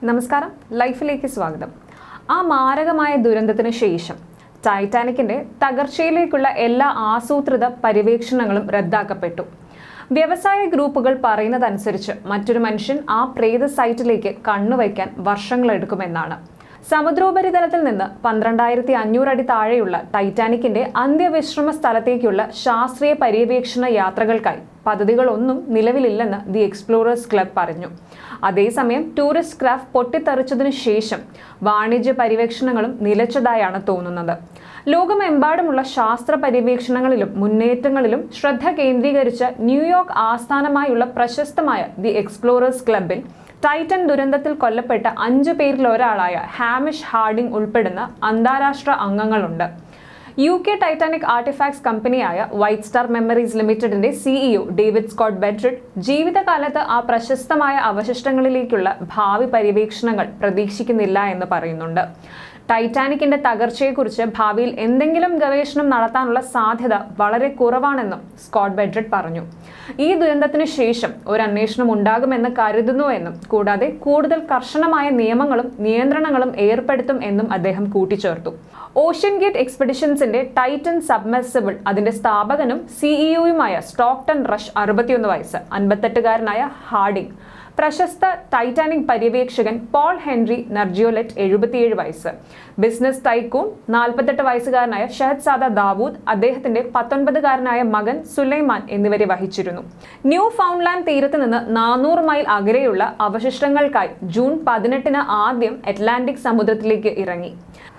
നമസ്കാരം ലൈഫിലേക്ക് സ്വാഗതം ആ മാരകമായ ദുരന്തത്തിന് ശേഷം ടൈറ്റാനിക്കിന്റെ തകർച്ചയിലേക്കുള്ള എല്ലാ ആസൂത്രിത പര്യവേക്ഷണങ്ങളും റദ്ദാക്കപ്പെട്ടു വ്യവസായ ഗ്രൂപ്പുകൾ പറയുന്നതനുസരിച്ച് മറ്റൊരു മനുഷ്യൻ ആ പ്രേത സൈറ്റിലേക്ക് കണ്ണുവയ്ക്കാൻ വർഷങ്ങളെടുക്കുമെന്നാണ് സമുദ്രോപരിതലത്തിൽ നിന്ന് പന്ത്രണ്ടായിരത്തി അഞ്ഞൂറ് അടി താഴെയുള്ള ടൈറ്റാനിക്കിന്റെ അന്ത്യവിശ്രമ സ്ഥലത്തേക്കുള്ള ശാസ്ത്രീയ പര്യവേക്ഷണ യാത്രകൾക്കായി പദ്ധതികളൊന്നും നിലവിലില്ലെന്ന് ദി എക്സ്പ്ലോറേഴ്സ് ക്ലബ് പറഞ്ഞു അതേസമയം ടൂറിസ്റ്റ് ക്രാഫ്റ്റ് പൊട്ടിത്തെറിച്ചതിനു ശേഷം വാണിജ്യ പര്യവേക്ഷണങ്ങളും നിലച്ചതായാണ് തോന്നുന്നത് ലോകമെമ്പാടുമുള്ള ശാസ്ത്ര പര്യവേക്ഷണങ്ങളിലും മുന്നേറ്റങ്ങളിലും ശ്രദ്ധ കേന്ദ്രീകരിച്ച ന്യൂയോർക്ക് ആസ്ഥാനമായുള്ള പ്രശസ്തമായ ദി എക്സ്പ്ലോറേഴ്സ് ക്ലബിൽ ടൈറ്റൻ ദുരന്തത്തിൽ കൊല്ലപ്പെട്ട അഞ്ചു പേരിൽ ഒരാളായ ഹാമിഷ് ഹാർഡിംഗ് ഉൾപ്പെടുന്ന അന്താരാഷ്ട്ര അംഗങ്ങളുണ്ട് യു കെ ടൈറ്റാനിക് ആർട്ടിഫാക്ട്സ് കമ്പനിയായ വൈറ്റ് സ്റ്റാർ മെമ്മറീസ് ലിമിറ്റഡിന്റെ സിഇഒ ഡേവിഡ് സ്കോട്ട് ബെഡ്രിഡ് ജീവിതകാലത്ത് ആ പ്രശസ്തമായ അവശിഷ്ടങ്ങളിലേക്കുള്ള ഭാവി പര്യവേക്ഷണങ്ങൾ പ്രതീക്ഷിക്കുന്നില്ല എന്ന് പറയുന്നുണ്ട് ടൈറ്റാനിക്കിന്റെ തകർച്ചയെക്കുറിച്ച് ഭാവിയിൽ എന്തെങ്കിലും ഗവേഷണം നടത്താനുള്ള സാധ്യത വളരെ കുറവാണെന്നും സ്കോട്ട് ബെഡ്രിഡ് പറഞ്ഞു ഈ ദുരന്തത്തിന് ശേഷം ഒരു അന്വേഷണം ഉണ്ടാകുമെന്ന് കരുതുന്നുവെന്നും കൂടാതെ കൂടുതൽ കർശനമായ നിയമങ്ങളും നിയന്ത്രണങ്ങളും ഏർപ്പെടുത്തും എന്നും അദ്ദേഹം കൂട്ടിച്ചേർത്തു ഓഷ്യൻ ഗേറ്റ് എക്സ്പെഡിഷൻസിന്റെ ടൈറ്റൻ സബ്മെർസിബിൾ അതിന്റെ സ്ഥാപകനും സിഇഒയുമായ സ്റ്റോക്ടൺ റഷ് അറുപത്തിയൊന്ന് വയസ്സ് അൻപത്തെട്ടുകാരനായ ഹാർഡിംഗ് പ്രശസ്ത ടൈറ്റാനിക് പര്യവേക്ഷകൻ പോൾ ഹെൻറി നർജിയോലെറ്റ് എഴുപത്തിയേഴ് വയസ്സ് ബിസിനസ് ടൈക്കൂൺ നാൽപ്പത്തെട്ട് വയസ്സുകാരനായ ഷഹദ് സാദ ദാവൂദ് അദ്ദേഹത്തിന്റെ പത്തൊൻപതുകാരനായ മകൻ സുലൈമാൻ എന്നിവരെ വഹിച്ചിരുന്നു ന്യൂ ഫൗണ്ട്ലാൻഡ് തീരത്ത് നിന്ന് നാനൂറ് മൈൽ അകലെയുള്ള അവശിഷ്ടങ്ങൾക്കായി ജൂൺ പതിനെട്ടിന് ആദ്യം അറ്റ്ലാന്റിക് സമുദ്രത്തിലേക്ക് ഇറങ്ങി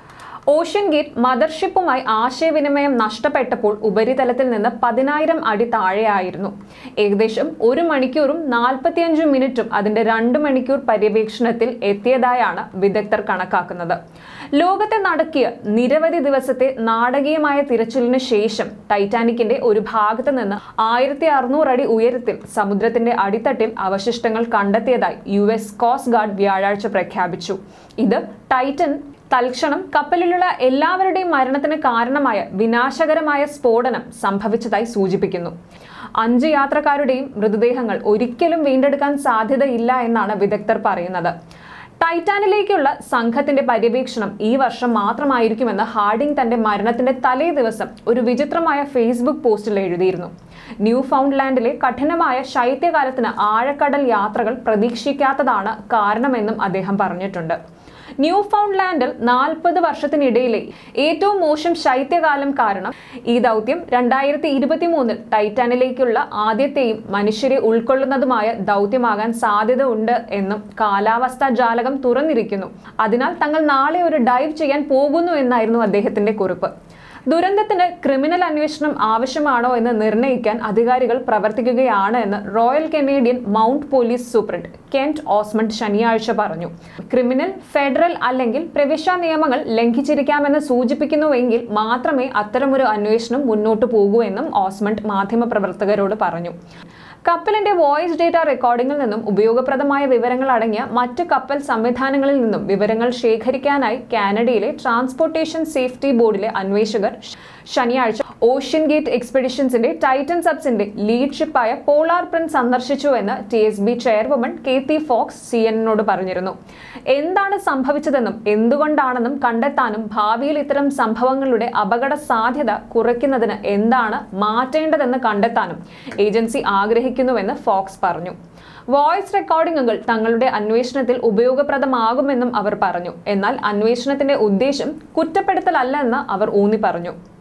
ഓഷ്യൻ ഗേറ്റ് മദർഷിപ്പുമായി ആശയവിനിമയം നഷ്ടപ്പെട്ടപ്പോൾ ഉപരിതലത്തിൽ നിന്ന് പതിനായിരം അടി താഴെയായിരുന്നു ഏകദേശം ഒരു മണിക്കൂറും നാൽപ്പത്തിയഞ്ച് മിനിറ്റും അതിന്റെ രണ്ട് മണിക്കൂർ പര്യവേക്ഷണത്തിൽ എത്തിയതായാണ് വിദഗ്ധർ കണക്കാക്കുന്നത് ലോകത്തെ നടക്കിയ നിരവധി ദിവസത്തെ നാടകീയമായ തിരച്ചിലിന് ശേഷം ടൈറ്റാനിക്കിന്റെ ഒരു ഭാഗത്ത് നിന്ന് ആയിരത്തി അറുന്നൂറ് അടി ഉയരത്തിൽ സമുദ്രത്തിന്റെ അടിത്തട്ടിൽ അവശിഷ്ടങ്ങൾ കണ്ടെത്തിയതായി യു എസ് കോസ്റ്റ് ഗാർഡ് വ്യാഴാഴ്ച പ്രഖ്യാപിച്ചു ഇത് ടൈറ്റൻ തൽക്ഷണം കപ്പലിലുള്ള എല്ലാവരുടെയും മരണത്തിന് കാരണമായ വിനാശകരമായ സ്ഫോടനം സംഭവിച്ചതായി സൂചിപ്പിക്കുന്നു അഞ്ച് യാത്രക്കാരുടെയും മൃതദേഹങ്ങൾ ഒരിക്കലും വീണ്ടെടുക്കാൻ സാധ്യതയില്ല എന്നാണ് വിദഗ്ധർ പറയുന്നത് ടൈറ്റാനിലേക്കുള്ള സംഘത്തിന്റെ പര്യവേക്ഷണം ഈ വർഷം മാത്രമായിരിക്കുമെന്ന് ഹാർഡിംഗ് തന്റെ മരണത്തിന്റെ തലേ ദിവസം ഒരു വിചിത്രമായ ഫേസ്ബുക്ക് പോസ്റ്റിൽ എഴുതിയിരുന്നു ന്യൂ ഫൗണ്ട്ലാൻഡിലെ കഠിനമായ ശൈത്യകാലത്തിന് ആഴക്കടൽ യാത്രകൾ പ്രതീക്ഷിക്കാത്തതാണ് കാരണമെന്നും അദ്ദേഹം പറഞ്ഞിട്ടുണ്ട് ന്യൂ ഫൗണ്ട്ലാൻഡിൽ നാൽപ്പത് വർഷത്തിനിടയിലെ ഏറ്റവും മോശം ശൈത്യകാലം കാരണം ഈ ദൗത്യം രണ്ടായിരത്തി ഇരുപത്തി മൂന്നിൽ ടൈറ്റാനിലേക്കുള്ള ആദ്യത്തെയും മനുഷ്യരെ ഉൾക്കൊള്ളുന്നതുമായ ദൗത്യമാകാൻ സാധ്യത ഉണ്ട് എന്നും കാലാവസ്ഥാ ജാലകം തുറന്നിരിക്കുന്നു അതിനാൽ തങ്ങൾ നാളെ ഒരു ഡൈവ് ചെയ്യാൻ പോകുന്നു എന്നായിരുന്നു അദ്ദേഹത്തിന്റെ കുറിപ്പ് ദുരന്തത്തിന് ക്രിമിനൽ അന്വേഷണം ആവശ്യമാണോ എന്ന് നിർണ്ണയിക്കാൻ അധികാരികൾ പ്രവർത്തിക്കുകയാണ് എന്ന് Royal Canadian Mount Police superintendent Kent Osmond ശനിയാഴ്ച പറഞ്ഞു ക്രിമിനൽ ഫെഡറൽ അല്ലെങ്കിൽ പ്രവിശ്യ നിയമങ്ങൾ ലംഘിച്ചിരിക്കാമെന്ന് സൂചിപ്പിക്കുന്നുവെങ്കിൽ മാത്രമേ അത്തരമൊരു അന്വേഷണം മുന്നോട്ട് പോകൂ എന്നും ഓസ്മണ്ട് മാധ്യമപ്രവർത്തകരോട് പറഞ്ഞു കപ്പലിന്റെ വോയിസ് ഡേറ്റ റെക്കോർഡിംഗിൽ നിന്നും ഉപയോഗപ്രദമായ വിവരങ്ങൾ അടങ്ങിയ മറ്റ് കപ്പൽ സംവിധാനങ്ങളിൽ നിന്നും വിവരങ്ങൾ ശേഖരിക്കാനായി കാനഡയിലെ ട്രാൻസ്പോർട്ടേഷൻ സേഫ്റ്റി ബോർഡിലെ അന്വേഷകർ ശനിയാഴ്ച ഓഷ്യൻ ഗേറ്റ് എക്സ്പെഡിഷൻസിന്റെ ടൈറ്റൻ സബ്സിന്റെ ലീഡ്ഷിപ്പായ പോളാർ പ്രിന്റ് സന്ദർശിച്ചുവെന്ന് T S B chairwoman Kathy Fox സി എന്നോട് പറഞ്ഞിരുന്നു എന്താണ് സംഭവിച്ചതെന്നും എന്തുകൊണ്ടാണെന്നും കണ്ടെത്താനും ഭാവിയിൽ ഇത്തരം സംഭവങ്ങളുടെ അപകട സാധ്യത കുറയ്ക്കുന്നതിന് എന്താണ് മാറ്റേണ്ടതെന്ന് കണ്ടെത്താനും ഏജൻസി ആഗ്രഹിക്കുന്നുവെന്ന് ഫോക്സ് പറഞ്ഞു വോയിസ് റെക്കോർഡിംഗുകൾ തങ്ങളുടെ അന്വേഷണത്തിൽ ഉപയോഗപ്രദമാകുമെന്നും അവർ പറഞ്ഞു എന്നാൽ അന്വേഷണത്തിന്റെ ഉദ്ദേശം കുറ്റപ്പെടുത്തലല്ലെന്ന് അവർ ഊന്നി പറഞ്ഞു